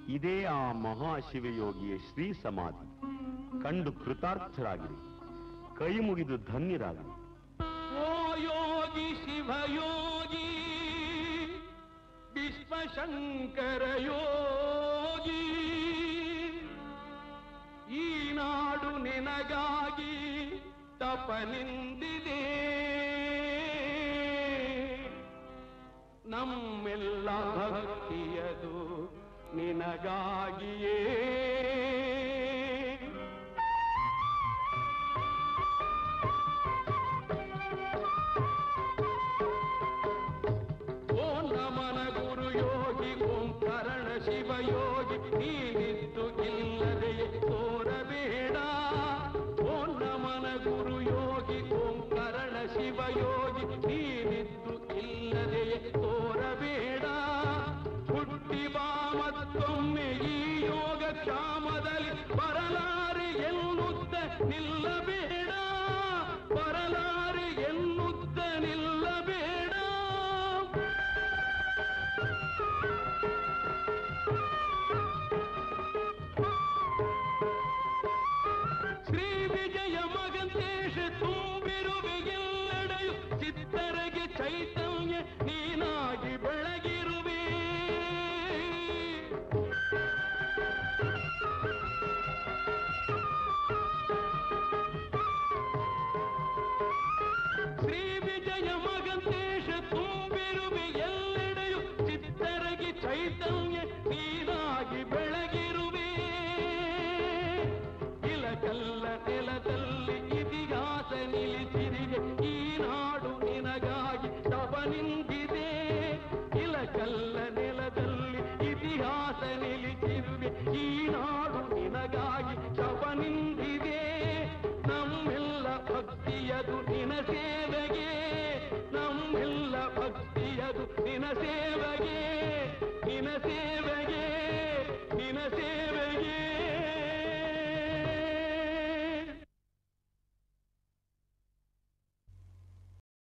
ಇದೇ ಆ ಮಹಾಶಿವಯೋಗಿಯ ಶ್ರೀ ಸಮಾಧಿ ಕಂಡು ಕೃತಾರ್ಥರಾಗಿರಿ ಕೈ ಮುಗಿದು ಧನ್ಯರಾಗಿರಿ ಓ ಯೋಗಿ ಶಿವಯೋಗಿ ವಿಶ್ವಶಂಕರ ಯೋಗಿ ಈ ನಾಡು ನಿನಗಾಗಿ ತಪನಿಂದಿದೆ ನಮ್ಮೆಲ್ಲ ಭಕ್ತಿಯದು ನಿನಗಾಗಿಯೇ ಓಂ ನಮನ ಗುರು ಯೋಗಿ ಓಂ ಕರಣ ಶಿವ ಯೋಗಿ ನೀನಿದ್ದು ಇಲ್ಲದೆ ತೋರಬೇಡ ಓಂ ನಮನ ಗುರು ಯೋಗಿ ಓಂ ಕರಣ ಶಿವ ಯೋಗಿ ನೀನಿದ್ದು ಇಲ್ಲದೆ ತೋರಬೇಡ ಹುಟ್ಟಿ ಬಾ ಮತ್ತೊಮ್ಮೆ ಈ ಯೋಗ ಕ್ಷಾಮದಲ್ಲಿ ಬರಲಾರೆ ಎನ್ನುತ್ತ ನಿಲ್ಲಬೇಡ ಬರಲಾರೆ ಎನ್ನುತ್ತ ನಿಲ್ಲಬೇಡ ಶ್ರೀ ವಿಜಯ ಮಗಂತೇಶ ತುಂಬಿರುವೆ ಎಲ್ಲೆಡೆಯು ಚಿತ್ತರಗೆ ಚೈತನ್ಯ ನೀನಾಗಿ ಬೆಳಗಿರುವೆ ಶ್ರೀ ವಿಜಯ ಮಗಂತೇಶ ತುಂಬಿರುವೆ ಎಲ್ಲೆಡೆಯು ಚಿತ್ತರಗಿ ಚೈತನ್ಯ ನೀನಾಗಿ ಬೆಳಗಿರುವೆ ಇಲಕಲ್ಲ ನೆಲದಲ್ಲಿ ಇತಿಹಾಸ ನಿಲ್ಲಿಸಿರಿಗೆ ಈ ನಾಡು ನಿನಗಾಗಿ ತಪ ನಿಂತಿದೆ ಇಲಕಲ್ಲ ನೆಲದಲ್ಲಿ ಇತಿಹಾಸ ನಿಲ್ಲಿಸಿರುವೆ ಈ ನಾಡು ನಿನಗಾಗಿ ತಪ ನಿಂತಿದೆ ನಮ್ಮೆಲ್ಲ ಭಕ್ತಿಯದು ನಿನ ಸೇವೆಗೆ ನಮ್ಮೆಲ್ಲ ಭಕ್ತಿಯದು ನಿನ ಸೇವೆ